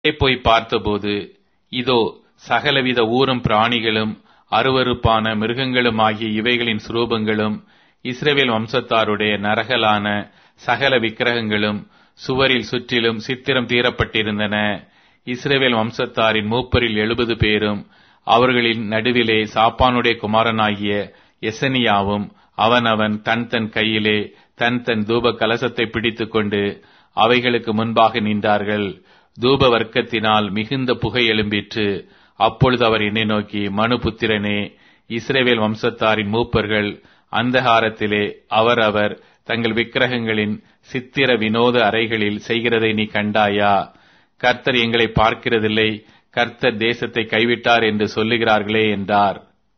போய் பார்த்தபோது இதோ சகலவித ஊரும் பிராணிகளும் அருவருப்பான மிருகங்களுமாகிய இவைகளின் சுரூபங்களும் இஸ்ரவேல் வம்சத்தாருடைய நரகலான சகல விக்கிரகங்களும் சுவரில் சுற்றிலும் சித்திரம் தீரப்பட்டிருந்தன இஸ்ரவேல் வம்சத்தாரின் மூப்பரில் எழுபது பேரும் அவர்களின் நடுவிலே சாப்பானுடைய குமாரனாகிய எசனியாவும் அவனவன் தன் தன் கையிலே தன் தன் தூப கலசத்தை பிடித்துக்கொண்டு அவைகளுக்கு முன்பாக நின்றார்கள் தூப வர்க்கத்தினால் மிகுந்த புகை எழும்பிற்று அப்பொழுது அவர் என்னை நோக்கி மனு புத்திரனே இஸ்ரேவேல் வம்சத்தாரின் மூப்பர்கள் அந்தகாரத்திலே அவரவர் தங்கள் விக்கிரகங்களின் சித்திர வினோத அறைகளில் செய்கிறதை நீ கண்டாயா கர்த்தர் எங்களை பார்க்கிறதில்லை கர்த்தர் தேசத்தை கைவிட்டார் என்று சொல்லுகிறார்களே என்றார்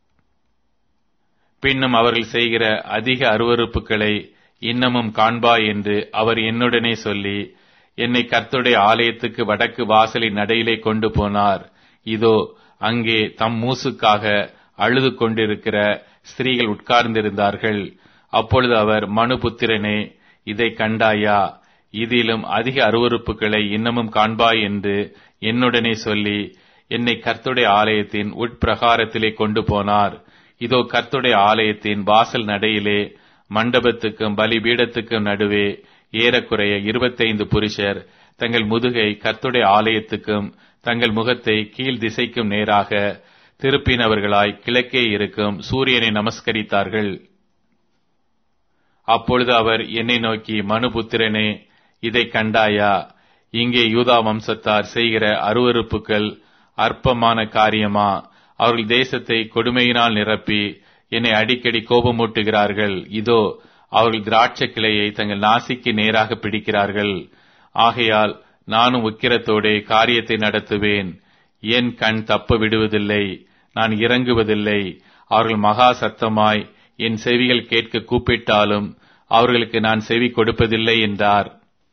பின்னும் அவர்கள் செய்கிற அதிக அருவறுப்புகளை இன்னமும் காண்பா என்று அவர் என்னுடனே சொல்லி என்னை கர்த்தருடைய ஆலயத்துக்கு வடக்கு வாசலின் நடையிலே கொண்டு போனார் இதோ அங்கே தம் மூசுக்காக அழுது கொண்டிருக்கிற ஸ்திரீகள் உட்கார்ந்திருந்தார்கள் அப்பொழுது அவர் மனுபுத்திரனே இதை கண்டாயா இதிலும் அதிக அருவறுப்புகளை இன்னமும் காண்பாய் என்று என்னுடனே சொல்லி என்னை கர்த்துடைய ஆலயத்தின் உட்பிரகாரத்திலே கொண்டு போனார் இதோ கர்த்துடைய ஆலயத்தின் வாசல் நடையிலே மண்டபத்துக்கும் பலிபீடத்துக்கும் நடுவே ஏறக்குறைய இருபத்தைந்து புருஷர் தங்கள் முதுகை கர்த்துடைய ஆலயத்துக்கும் தங்கள் முகத்தை கீழ் திசைக்கும் நேராக திருப்பினவர்களாய் கிழக்கே இருக்கும் சூரியனை நமஸ்கரித்தார்கள் அப்பொழுது அவர் என்னை நோக்கி மனுபுத்திரனே இதை கண்டாயா இங்கே யூதா வம்சத்தார் செய்கிற அருவறுப்புகள் அற்பமான காரியமா அவர்கள் தேசத்தை கொடுமையினால் நிரப்பி என்னை அடிக்கடி கோபமூட்டுகிறார்கள் இதோ அவர்கள் திராட்சை கிளையை தங்கள் நாசிக்கு நேராக பிடிக்கிறார்கள் ஆகையால் நானும் உக்கிரத்தோடே காரியத்தை நடத்துவேன் என் கண் தப்ப விடுவதில்லை நான் இறங்குவதில்லை அவர்கள் மகா சத்தமாய் என் செவிகள் கேட்க கூப்பிட்டாலும் அவர்களுக்கு நான் செவி கொடுப்பதில்லை என்றார்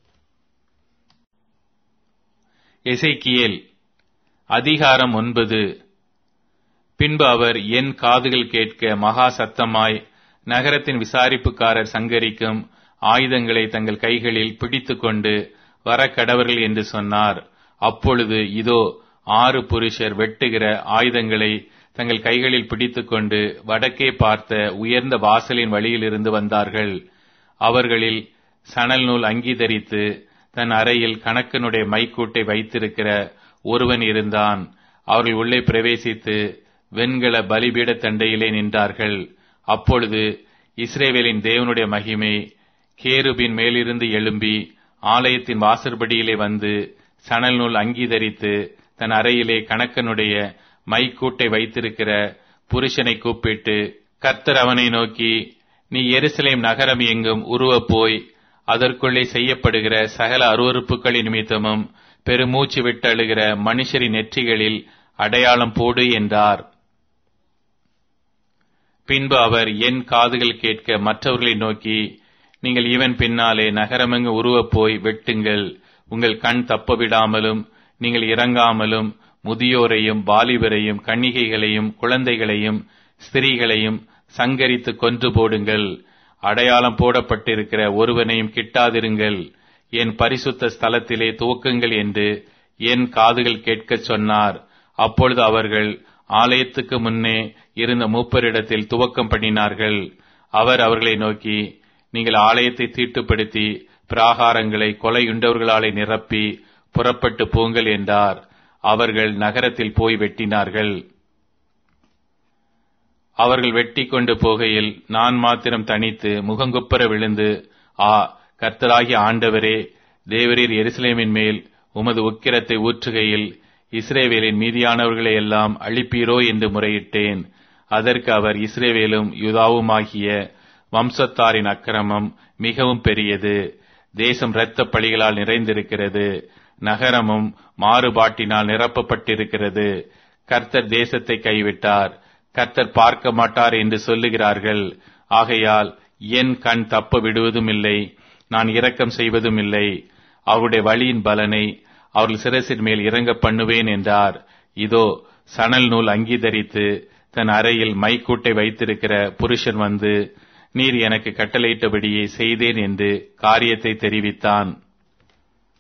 எசைக்கியேல் அதிகாரம் ஒன்பது பின்பு அவர் என் காதுகள் கேட்க மகா சத்தமாய் நகரத்தின் விசாரிப்புக்காரர் சங்கரிக்கும் ஆயுதங்களை தங்கள் கைகளில் பிடித்துக்கொண்டு வர கடவர்கள் என்று சொன்னார் அப்பொழுது இதோ ஆறு புருஷர் வெட்டுகிற ஆயுதங்களை தங்கள் கைகளில் பிடித்துக்கொண்டு வடக்கே பார்த்த உயர்ந்த வாசலின் வழியிலிருந்து வந்தார்கள் அவர்களில் சணல் நூல் அங்கீதரித்து தன் அறையில் கணக்கனுடைய மைக்கூட்டை வைத்திருக்கிற ஒருவன் இருந்தான் அவர்கள் உள்ளே பிரவேசித்து வெண்கல பலிபீட தண்டையிலே நின்றார்கள் அப்பொழுது இஸ்ரேவேலின் தேவனுடைய மகிமை கேருபின் மேலிருந்து எழும்பி ஆலயத்தின் வாசற்படியிலே வந்து சணல் நூல் அங்கீதரித்து தன் அறையிலே கணக்கனுடைய மைக்கூட்டை வைத்திருக்கிற புருஷனை கூப்பிட்டு கர்த்தர் அவனை நோக்கி நீ எருசலேம் நகரம் எங்கும் உருவ போய் அதற்குள்ளே செய்யப்படுகிற சகல அருவறுப்புகளின் நிமித்தமும் பெருமூச்சு விட்டழுகிற மனுஷரின் நெற்றிகளில் அடையாளம் போடு என்றார் பின்பு அவர் என் காதுகள் கேட்க மற்றவர்களை நோக்கி நீங்கள் இவன் பின்னாலே நகரமெங்கு உருவப் போய் வெட்டுங்கள் உங்கள் கண் தப்ப விடாமலும் நீங்கள் இறங்காமலும் முதியோரையும் வாலிபரையும் கன்னிகைகளையும் குழந்தைகளையும் ஸ்திரீகளையும் சங்கரித்து கொன்று போடுங்கள் அடையாளம் போடப்பட்டிருக்கிற ஒருவனையும் கிட்டாதிருங்கள் என் பரிசுத்த ஸ்தலத்திலே துவக்குங்கள் என்று என் காதுகள் கேட்கச் சொன்னார் அப்பொழுது அவர்கள் ஆலயத்துக்கு முன்னே இருந்த மூப்பரிடத்தில் துவக்கம் பண்ணினார்கள் அவர் அவர்களை நோக்கி நீங்கள் ஆலயத்தை தீட்டுப்படுத்தி பிராகாரங்களை கொலையுண்டவர்களாலே நிரப்பி புறப்பட்டு போங்கள் என்றார் அவர்கள் நகரத்தில் போய் வெட்டினார்கள் அவர்கள் வெட்டி கொண்டு போகையில் நான் மாத்திரம் தனித்து முகங்குப்புற விழுந்து ஆ கர்த்தராகிய ஆண்டவரே தேவரீர் எருசலேமின் மேல் உமது உக்கிரத்தை ஊற்றுகையில் இஸ்ரேவேலின் மீதியானவர்களை எல்லாம் அழிப்பீரோ என்று முறையிட்டேன் அதற்கு அவர் இஸ்ரேவேலும் யுதாவுமாகிய வம்சத்தாரின் அக்கிரமம் மிகவும் பெரியது தேசம் இரத்த பழிகளால் நிறைந்திருக்கிறது நகரமும் மாறுபாட்டினால் நிரப்பப்பட்டிருக்கிறது கர்த்தர் தேசத்தை கைவிட்டார் கர்த்தர் பார்க்க மாட்டார் என்று சொல்லுகிறார்கள் ஆகையால் என் கண் தப்ப விடுவதும் இல்லை நான் இரக்கம் செய்வதும் இல்லை அவருடைய வழியின் பலனை அவர்கள் சிரசின் மேல் இறங்க பண்ணுவேன் என்றார் இதோ சணல் நூல் அங்கீதரித்து தன் அறையில் மைக்கூட்டை வைத்திருக்கிற புருஷன் வந்து நீர் எனக்கு கட்டளையிட்டபடியே செய்தேன் என்று காரியத்தை தெரிவித்தான்